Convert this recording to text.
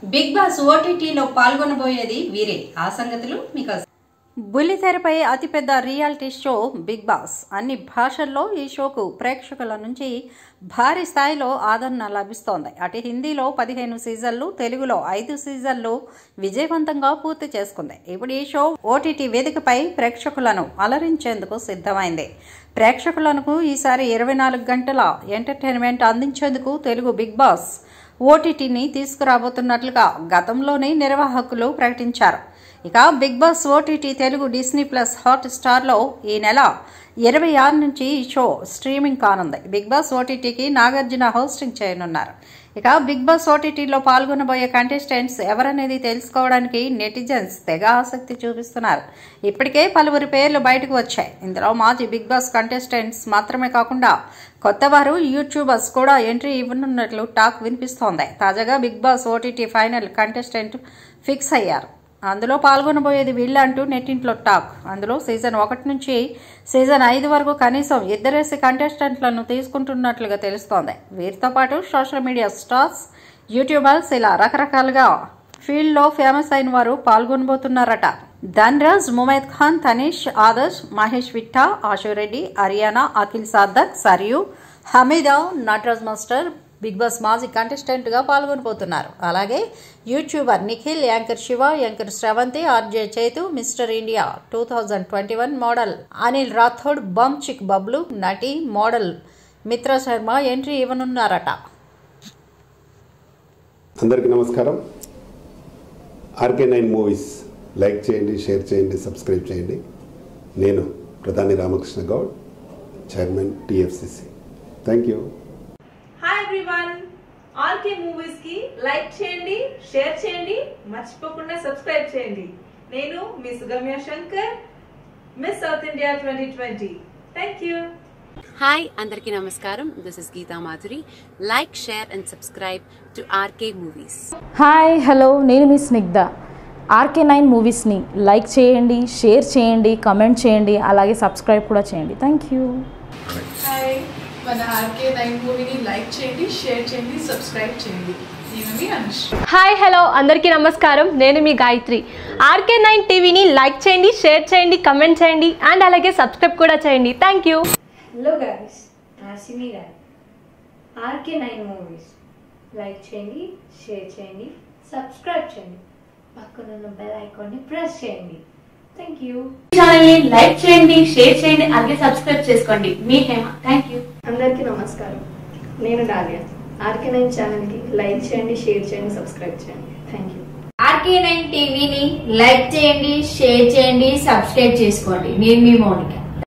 big boss ఓటీటీలో పాల్గొనబోయేది వీరే ఆ సంగతులు మీకు బుల్లితెరపై అతిపెద్ద రియాలిటీ షో బిగ్ బాస్ అన్ని భాషల్లో ఈ షోకు ప్రేక్షకుల నుంచి భారీ స్థాయిలో ఆదరణ లభిస్తోంది అటు హిందీలో పదిహేను సీజన్లు తెలుగులో ఐదు సీజన్లు విజయవంతంగా పూర్తి చేసుకుంది ఇప్పుడు ఈ షో ఓటీటీ వేదికపై ప్రేక్షకులను అలరించేందుకు సిద్ధమైంది ప్రేక్షకులకు ఈసారి ఇరవై నాలుగు గంటల ఎంటర్టైన్మెంట్ అందించేందుకు తెలుగు బిగ్ బాస్ ఓటీటీని తీసుకురాబోతున్నట్లుగా గతంలోనే నిర్వాహకులు ప్రకటించారు ఇక Bigg Boss OTT Telugu Disney plus hot స్టార్లో ఈ నెల ఇరవై ఆరు నుంచి ఈ షో స్ట్రీమింగ్ కానుంది బిగ్ బాస్ ఓటీటీకి నాగార్జున హోస్టింగ్ చేయనున్నారు ఇక బిగ్ బాస్ ఓటీటీలో పాల్గొనబోయే కంటెస్టెంట్స్ ఎవరనేది తెలుసుకోవడానికి నెటిజన్స్ తెగ ఆసక్తి చూపిస్తున్నారు ఇప్పటికే పలువురి పేర్లు బయటకు వచ్చాయి ఇందులో మాజీ బిగ్ బాస్ కంటెస్టెంట్స్ మాత్రమే కాకుండా కొత్తవారు యూట్యూబర్స్ కూడా ఎంట్రీ ఇవ్వనున్నట్లు టాక్ వినిపిస్తోంది తాజాగా Bigg Boss OTT final contestant fix అయ్యారు అందులో పాల్గొనబోయేది వీళ్ళ అంటూ నెట్టింట్లో టాక్ అందులో సీజన్ ఒకటి నుంచి సీజన్ ఐదు వరకు కనీసం ఇద్దరేసి కంటెస్టెంట్లను తీసుకుంటున్నట్లుగా తెలుస్తోంది వీరితో పాటు సోషల్ మీడియా స్టార్స్ యూట్యూబర్స్ ఇలా రకరకాలుగా ఫీల్డ్లో ఫేమస్ అయిన వారు పాల్గొనబోతున్నారట Dhanraj Mumaid Khan Tanish Adarsh Mahesh Vitta Ashu Reddy Ariyana Akhil Saddak Sarayu Hamida Nataraj master Bigg Boss మాజీ కంటెస్టెంట్ గా పాల్గొనబోతున్నారు అలాగే YouTuber Nikhil anchor Shiva anchor Sravanthi RJ Chaitu mister India two thousand twenty one model Anil Rathod Bum Chick Bablu నటి మోడల్ మిత్ర శర్మ ఎంట్రీ ఇవ్వనున్నారట అందరికీ నమస్కారం ఆర్కే నైన్ మూవీస్ లైక్ చేయండి షేర్ చేయండి సబ్స్క్రైబ్ చేయండి నేను Pradhani Ramakrishna Goud chairman TFCC thank you hi everyone RK movies కి లైక్ చేయండి షేర్ చేయండి మర్చిపోకుండా సబ్స్క్రైబ్ చేయండి నేను మీ Sugamya Shankar miss South India twenty twenty thank you hi అందరికీ నమస్కారం this is Geetha Madhuri like share and subscribe to RK movies hi hello నేను మీ స్నిగ్ధ ఆర్కే నైన్ మూవీస్ని లైక్ చేయండి షేర్ చేయండి కమెంట్ చేయండి అలాగే సబ్స్క్రైబ్ కూడా చేయండి థ్యాంక్ యూ హాయ్ మన ఆర్కే నైన్ మూవీని లైక్ చేయండి షేర్ చేయండి సబ్స్క్రైబ్ చేయండి నేను మీ అనుష్ హాయ్ హలో అందరికీ నమస్కారం నేను మీ గాయత్రి ఆర్కే నైన్ టీవీని లైక్ చేయండి షేర్ చేయండి కమెంట్ చేయండి అండ్ అలాగే సబ్స్క్రైబ్ కూడా చేయండి thank you hello guys Nasimi garu RK nine movies like చేయండి షేర్ చేయండి సబ్స్క్రైబ్ చేయండి పక్కనున్న బెల్ ఐకాన్ని ప్రెస్ చేయండి థ్యాంక్ యూ ఛానల్ని లైక్ చేయండి షేర్ చేయండి అలాగే సబ్స్క్రైబ్ చేసుకోండి మీ హేమ థ్యాంక్ యూ అందరికీ నమస్కారం నేను డాలియా ఆర్కే నైన్ ఛానల్కి లైక్ చేయండి షేర్ చేయండి సబ్స్క్రైబ్ చేయండి థ్యాంక్ యూ ఆర్కే నైన్ టీవీని లైక్ చేయండి షేర్ చేయండి సబ్స్క్రైబ్ చేసుకోండి నేను మీ మౌనిక